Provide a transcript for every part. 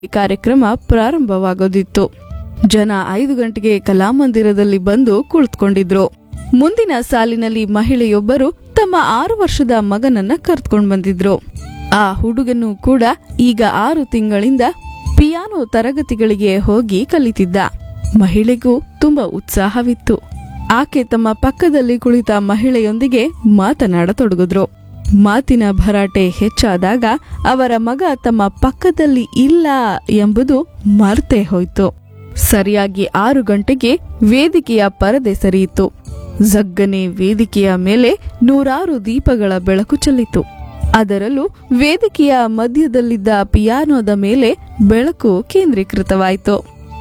ಕಾರ್ಯಕ್ರಮ ಪ್ರಾರಂಭವಾಗೋದಿತ್ತು ಜನ ಐದು ಗಂಟೆಗೆ ಕಲಾಮಂದಿರದಲ್ಲಿ ಬಂದು ಕುಳಿತುಕೊಂಡಿದ್ರು ಮುಂದಿನ ಸಾಲಿನಲ್ಲಿ ಮಹಿಳೆಯೊಬ್ಬರು ತಮ್ಮ ಆರು ವರ್ಷದ ಮಗನನ್ನ ಕರ್ತ್ಕೊಂಡ್ ಬಂದಿದ್ರು ಆ ಹುಡುಗನು ಕೂಡ ಈಗ ಆರು ತಿಂಗಳಿಂದ ಪಿಯಾನೋ ತರಗತಿಗಳಿಗೆ ಹೋಗಿ ಕಲಿತಿದ್ದ ಮಹಿಳೆಗೂ ತುಂಬಾ ಉತ್ಸಾಹವಿತ್ತು ಆಕೆ ತಮ್ಮ ಪಕ್ಕದಲ್ಲಿ ಕುಳಿತ ಮಹಿಳೆಯೊಂದಿಗೆ ಮಾತನಾಡತೊಡಗಿದ್ರು ಮಾತಿನ ಭರಾಟೆ ಹೆಚ್ಚಾದಾಗ ಅವರ ಮಗ ತಮ್ಮ ಪಕ್ಕದಲ್ಲಿ ಇಲ್ಲ ಎಂಬುದು ಮರ್ತೇ ಹೋಯ್ತು ಸರಿಯಾಗಿ ಆರು ಗಂಟೆಗೆ ವೇದಿಕೆಯ ಪರದೆ ಸರಿಯಿತು ಜಗ್ಗನೆ ವೇದಿಕೆಯ ಮೇಲೆ ನೂರಾರು ದೀಪಗಳ ಬೆಳಕು ಚೆಲ್ಲಿತು ಅದರಲ್ಲೂ ವೇದಿಕೆಯ ಮಧ್ಯದಲ್ಲಿದ್ದ ಪಿಯಾನೋದ ಮೇಲೆ ಬೆಳಕು ಕೇಂದ್ರೀಕೃತವಾಯಿತು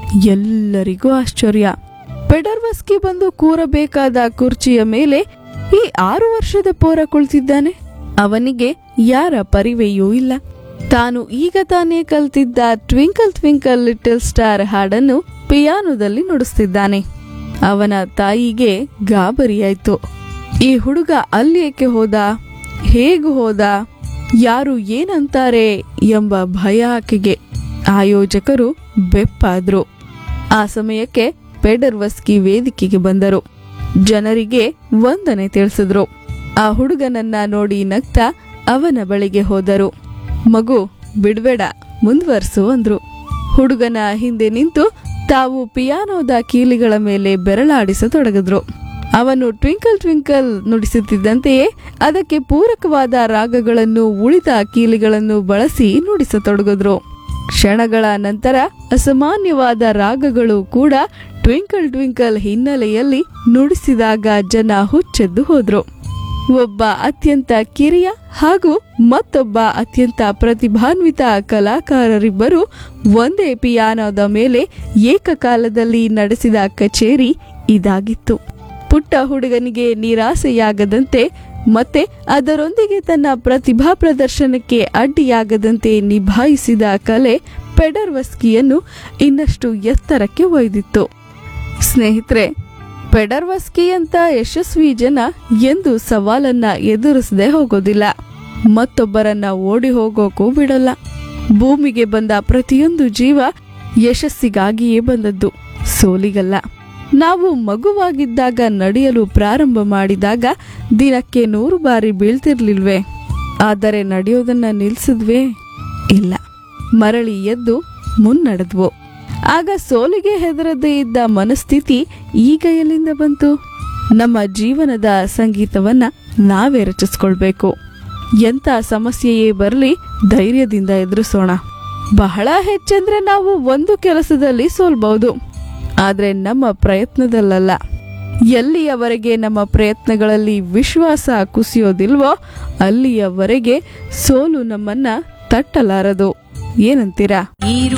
ಎಲ್ಲರಿಗೂ ಆಶ್ಚರ್ಯ ಪೆಡರ್ವಸ್ಕಿ ಬಂದು ಕೂರಬೇಕಾದ ಕುರ್ಚಿಯ ಮೇಲೆ ಈ ಆರು ವರ್ಷದ ಪೋರ ಕುಳಿತಿದ್ದಾನೆ ಅವನಿಗೆ ಯಾರ ಪರಿವೆಯೂ ಇಲ್ಲ ತಾನು ಈಗ ತಾನೇ ಕಲ್ತಿದ್ದ ಟ್ವಿಂಕಲ್ ಟ್ವಿಂಕಲ್ ಲಿಟಲ್ ಸ್ಟಾರ್ ಹಾಡನ್ನು ಪಿಯಾನೋದಲ್ಲಿ ನುಡಿಸ್ತಿದ್ದಾನೆ ಅವನ ತಾಯಿಗೆ ಗಾಬರಿಯಾಯ್ತು ಈ ಹುಡುಗ ಅಲ್ಲಿ ಏಕೆ ಹೋದ ಹೇಗೆ ಹೋದ ಯಾರು ಏನಂತಾರೆ ಎಂಬ ಭಯ ಆಕೆಗೆ ಆಯೋಜಕರು ಬೆಪ್ಪಾದ್ರು ಆ ಸಮಯಕ್ಕೆ ಪೆಡರ್ವಸ್ಕಿ ವೇದಿಕೆಗೆ ಬಂದರು ಜನರಿಗೆ ವಂದನೆ ತಿಳಿಸಿದ್ರು ಆ ಹುಡುಗನನ್ನ ನೋಡಿ ನಗ್ತಾ ಅವನ ಬಳಿಗೆ ಹೋದರು ಮಗು ಬಿಡ್ಬೇಡ ಮುಂದುವರ್ಸು ಅಂದ್ರು ಹುಡುಗನ ಹಿಂದೆ ನಿಂತು ತಾವು ಪಿಯಾನೋದ ಕೀಲಿಗಳ ಮೇಲೆ ಬೆರಳಾಡಿಸತೊಡಗಿದ್ರು ಅವನು ಟ್ವಿಂಕಲ್ ಟ್ವಿಂಕಲ್ ನುಡಿಸುತ್ತಿದ್ದಂತೆಯೇ ಅದಕ್ಕೆ ಪೂರಕವಾದ ರಾಗಗಳನ್ನು ಉಳಿದ ಕೀಲಿಗಳನ್ನು ಬಳಸಿ ನುಡಿಸತೊಡಗಿದ್ರು ಕ್ಷಣಗಳ ನಂತರ ಅಸಾಮಾನ್ಯವಾದ ರಾಗಗಳು ಕೂಡ ಟ್ವಿಂಕಲ್ ಟ್ವಿಂಕಲ್ ಹಿನ್ನೆಲೆಯಲ್ಲಿ ನುಡಿಸಿದಾಗ ಜನ ಹುಚ್ಚೆದ್ದು ಹೋದ್ರು ಒಬ್ಬ ಅತ್ಯಂತ ಕಿರಿಯ ಹಾಗೂ ಮತ್ತೊಬ್ಬ ಅತ್ಯಂತ ಪ್ರತಿಭಾನ್ವಿತ ಕಲಾಕಾರರಿಬ್ಬರು ಒಂದೇ ಪಿಯಾನೋದ ಮೇಲೆ ಏಕಕಾಲದಲ್ಲಿ ನಡೆಸಿದ ಕಚೇರಿ ಇದಾಗಿತ್ತು ಪುಟ್ಟ ಹುಡುಗನಿಗೆ ನಿರಾಸೆಯಾಗದಂತೆ ಮತ್ತೆ ಅದರೊಂದಿಗೆ ತನ್ನ ಪ್ರತಿಭಾ ಪ್ರದರ್ಶನಕ್ಕೆ ಅಡ್ಡಿಯಾಗದಂತೆ ನಿಭಾಯಿಸಿದ ಕಲೆ ಪೆಡರ್ವಸ್ಕಿಯನ್ನು ಇನ್ನಷ್ಟು ಎತ್ತರಕ್ಕೆ ಒಯ್ದಿತ್ತು ಸ್ನೇಹಿತರೆ ಪೆಡರ್ವಸ್ಕಿ ಅಂತ ಯಶಸ್ವಿ ಜನ ಎಂದು ಸವಾಲನ್ನ ಎದುರಿಸದೆ ಹೋಗೋದಿಲ್ಲ ಮತ್ತೊಬ್ಬರನ್ನ ಓಡಿ ಹೋಗೋಕೂ ಬಿಡಲ್ಲ ಭೂಮಿಗೆ ಬಂದ ಪ್ರತಿಯೊಂದು ಜೀವ ಯಶಸ್ಸಿಗಾಗಿಯೇ ಬಂದದ್ದು ಸೋಲಿಗಲ್ಲ ನಾವು ಮಗುವಾಗಿದ್ದಾಗ ನಡೆಯಲು ಪ್ರಾರಂಭ ಮಾಡಿದಾಗ ದಿನಕ್ಕೆ ನೂರು ಬಾರಿ ಬೀಳ್ತಿರ್ಲಿಲ್ವೇ ಆದರೆ ನಡೆಯೋದನ್ನ ನಿಲ್ಸಿದ್ವೇ ಇಲ್ಲ ಮರಳಿ ಎದ್ದು ಮುನ್ನಡೆದ್ವು ಆಗ ಸೋಲಿಗೆ ಹೆದರದೇ ಇದ್ದ ಮನಸ್ಥಿತಿ ಈಗ ಎಲ್ಲಿಂದ ಬಂತು ನಮ್ಮ ಜೀವನದ ಸಂಗೀತವನ್ನ ನಾವೇ ರಚಿಸ್ಕೊಳ್ಬೇಕು ಎಂಥ ಸಮಸ್ಯೆಯೇ ಬರಲಿ ಧೈರ್ಯದಿಂದ ಎದುರಿಸೋಣ ಬಹಳ ಹೆಚ್ಚಂದ್ರೆ ನಾವು ಒಂದು ಕೆಲಸದಲ್ಲಿ ಸೋಲ್ಬಹುದು ಆದ್ರೆ ನಮ್ಮ ಪ್ರಯತ್ನದಲ್ಲಲ್ಲ ಎಲ್ಲಿಯವರೆಗೆ ನಮ್ಮ ಪ್ರಯತ್ನಗಳಲ್ಲಿ ವಿಶ್ವಾಸ ಕುಸಿಯೋದಿಲ್ವೋ ಅಲ್ಲಿಯವರೆಗೆ ಸೋಲು ನಮ್ಮನ್ನ ತಟ್ಟಲಾರದು ಏನಂತೀರಾ ನೀರು